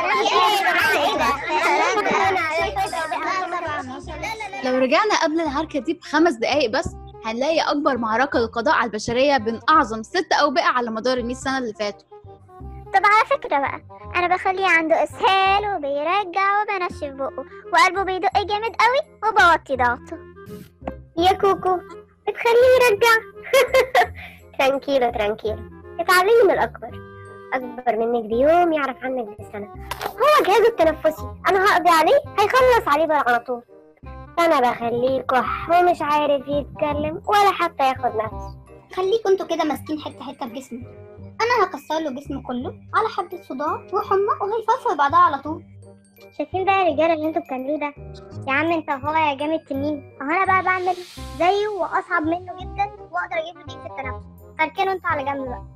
لو رجعنا قبل العركة دي بخمس دقايق بس هنلاقي أكبر معركة للقضاء على البشرية بين أعظم ست أوبئة على مدار المئة سنة اللي فاتوا طب على فكرة بقى أنا بخليه عنده إسهال وبيرجع وبنشف بقه وقلبه بيدق جامد قوي وبوطي ضغطه يا كوكو بتخليه يرجع ترانكيلو ترانكيلو اتعلمي من الأكبر أكبر منك بيوم يعرف عنك بسنة هو جهازه التنفسي أنا هقضي عليه هيخلص عليه بقى على طول أنا بخليه كح ومش عارف يتكلم ولا حتى ياخد نفس خليكوا انتوا كده ماسكين حتة حتة في جسمه أنا هكسر له جسمه كله على حبة صداع وحمى وهيفرفر بعدها على طول شايفين بقى يا رجالة اللي انتوا بتعملوه ده يا عم انت هو يا جامد تنين اهو انا بقى بعمل زيه واصعب منه جدا واقدر اجيب له دقيقة في التنفس اركنه انتوا على جنب بقى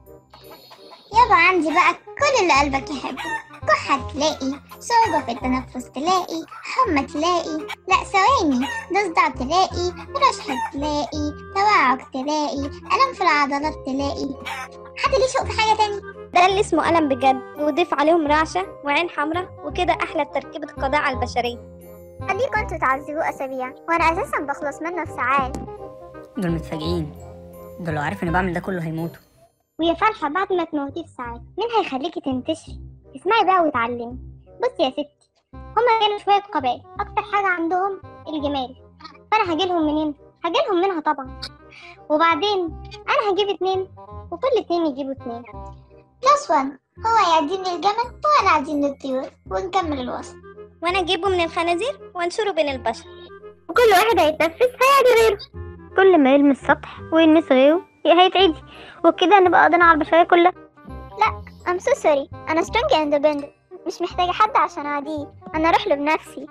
يابا عندي بقى كل اللي قلبك يحبه كحة تلاقي صعوبة في التنفس تلاقي حمى تلاقي لا ثواني ضفدع تلاقي رشحة تلاقي توعك تلاقي ألم في العضلات تلاقي حد ليه شوق في حاجة تانية ده اللي اسمه ألم بجد وضيف عليهم رعشة وعين حمراء وكده أحلى تركيبة قضاء على البشرية خليكوا انتوا تعذبوه أسابيع وأنا أساسا بخلص منه في ساعات دول متفاجئين دول لو عارف اني بعمل ده كله هيموتوا ويا فرحة بعد ما تموتيه في ساعات مين هيخليكي تنتشري اسمعي بقى وتعلمي بصي يا ستي هما كانوا شوية قبائل أكتر حاجة عندهم الجمال فأنا هجيلهم منين؟ هجيلهم منها طبعا وبعدين أنا هجيب اتنين وكل اتنين يجيبوا اتنين بلس وان هو يعديني الجمل وأنا أعديني الطيور ونكمل الوصل وأنا أجيبه من الخنازير وأنشره بين البشر وكل واحد هيتنفس هيعدي غيره كل ما يلمس سطح ويلمس غيره هيتعدي وكده نبقى قضينا على البشرية كلها I'm so sorry أنا strong and independent مش محتاجة حد عشان أعديه أنا أروح له بنفسي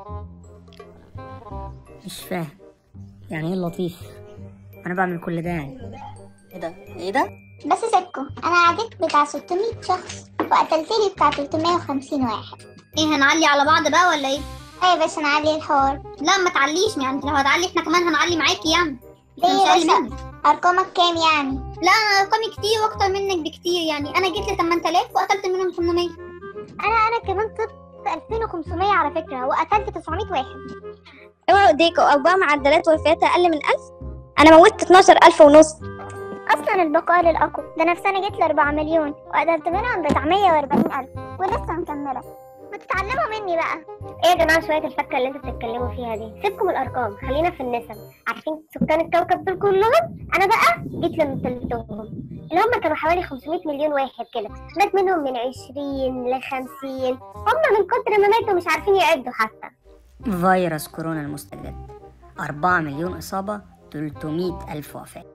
مش فاهم يعني ايه اللطيف انا بعمل كل ده يعني ايه ده ايه ده بس سيبكم أنا عديت بتاع 600 شخص وقتلت لي بتاع 350 واحد ايه هنعلي على بعض بقى ولا ايه؟ ايه بس نعلي الحوار لا ما تعليش يعني انت لو هتعلي احنا كمان هنعلي معاكي يعني ليه مش أقل بس ارقامك كام يعني؟ لا انا ارقامي كتير واكتر منك بكتير يعني انا جيت ل 8000 وقتلت منهم 800 انا انا كمان طبت 2500 على فكره وقتلت 900 واحد اوعوا ايديكوا او بقى معدلات وفيات اقل من 1000 انا موتت 12000 ونص اصلا البقاء للاقوى ده انا في سنه جيت ل 4 مليون وقتلت منهم بتاع 140000 ولسه مكمله ما تتعلموا مني بقى ايه يا جماعة شوية الفكة اللي انتوا بتتكلموا فيها دي سيبكم الأرقام خلينا في النسب عارفين سكان الكوكب دول كلهم أنا بقى جيت لمثلثهم اللي هم كانوا حوالي 500 مليون واحد كده مات منهم من 20 ل 50 هم من كتر ما ماتوا مش عارفين يعدوا حتى فيروس كورونا المستجد 4 مليون إصابة 300 ألف وفاة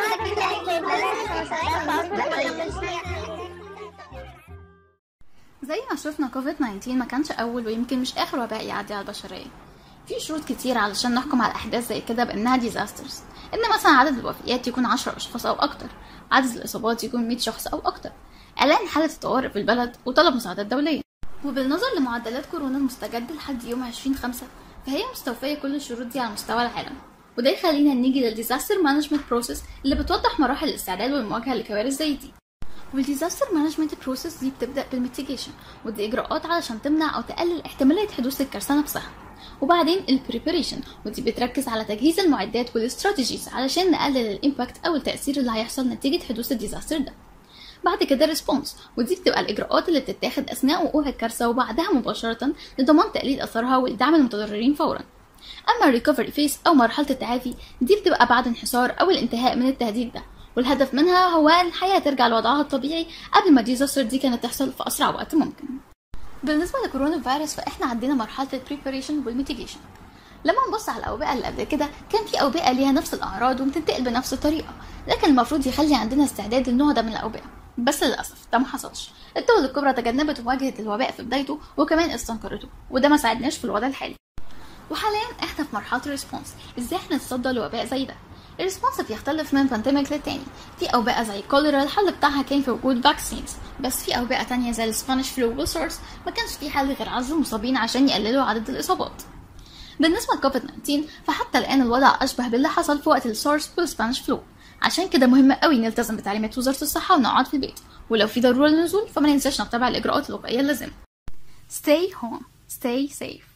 زي ما شفنا كوفيد 19 ما كانش أول ويمكن مش آخر وباء يعدي على البشرية في شروط كتير علشان نحكم على أحداث زي كده بأنها ديزاسترز إن مثلا عدد الوفيات يكون 10 أشخاص أو أكتر عدد الإصابات يكون 100 شخص أو أكتر إعلان حالة الطوارئ في البلد وطلب مساعدات دولية وبالنظر لمعدلات كورونا المستجد لحد يوم 20 خمسة فهي مستوفية كل الشروط دي على مستوى العالم وده يخلينا نيجي للديزاستر مانجمنت بروسيس اللي بتوضح مراحل الاستعداد والمواجهة لكوارث زي دي والديزاستر مانجمنت بروسيس دي بتبدا بالميتيجيشن ودي اجراءات علشان تمنع او تقلل احتماليه حدوث الكارثه نفسها وبعدين البريباريشن ودي بتركز على تجهيز المعدات والاستراتيجيز علشان نقلل الامباكت او التاثير اللي هيحصل نتيجه حدوث الديزاستر ده بعد كده ريسبونس ودي بتبقى الاجراءات اللي بتتاخد اثناء وقوع الكارثه وبعدها مباشره لضمان تقليل اثرها والدعم المتضررين فورا اما الريكفري فيس او مرحله التعافي دي بتبقى بعد انحسار او الانتهاء من التهديد ده والهدف منها هو ان الحياه ترجع لوضعها الطبيعي قبل ما الديزاستر دي كانت تحصل في اسرع وقت ممكن بالنسبه لكورونا فيروس فاحنا عندنا مرحله البريباريشن والميتيجيشن لما نبص على الاوبئه اللي قبل كده كان في اوبئه ليها نفس الاعراض وبتنتقل بنفس الطريقه لكن المفروض يخلي عندنا استعداد للنوع ده من الاوبئه بس للاسف ده ما حصلش الدول الكبرى تجنبت مواجهه الوباء في بدايته وكمان استنكرته وده ما ساعدناش في الوضع الحالي وحاليا احنا في مرحله الريسبونس ازاي احنا نتصدى لوباء زي ده الريسبونس بيختلف من بانديميك للتاني في اوبئه زي كوليرا الحل بتاعها كان في وجود فاكسينز بس في اوبئه تانية زي السبانيش فلو والسورس ما كانش في حل غير عزل المصابين عشان يقللوا عدد الاصابات بالنسبه لكوفيد 19 فحتى الان الوضع اشبه باللي حصل في وقت السورس والسبانيش فلو عشان كده مهم قوي نلتزم بتعليمات وزاره الصحه ونقعد في البيت ولو في ضروره للنزول فما ننساش نتبع الاجراءات الوقائيه اللازمه stay home stay safe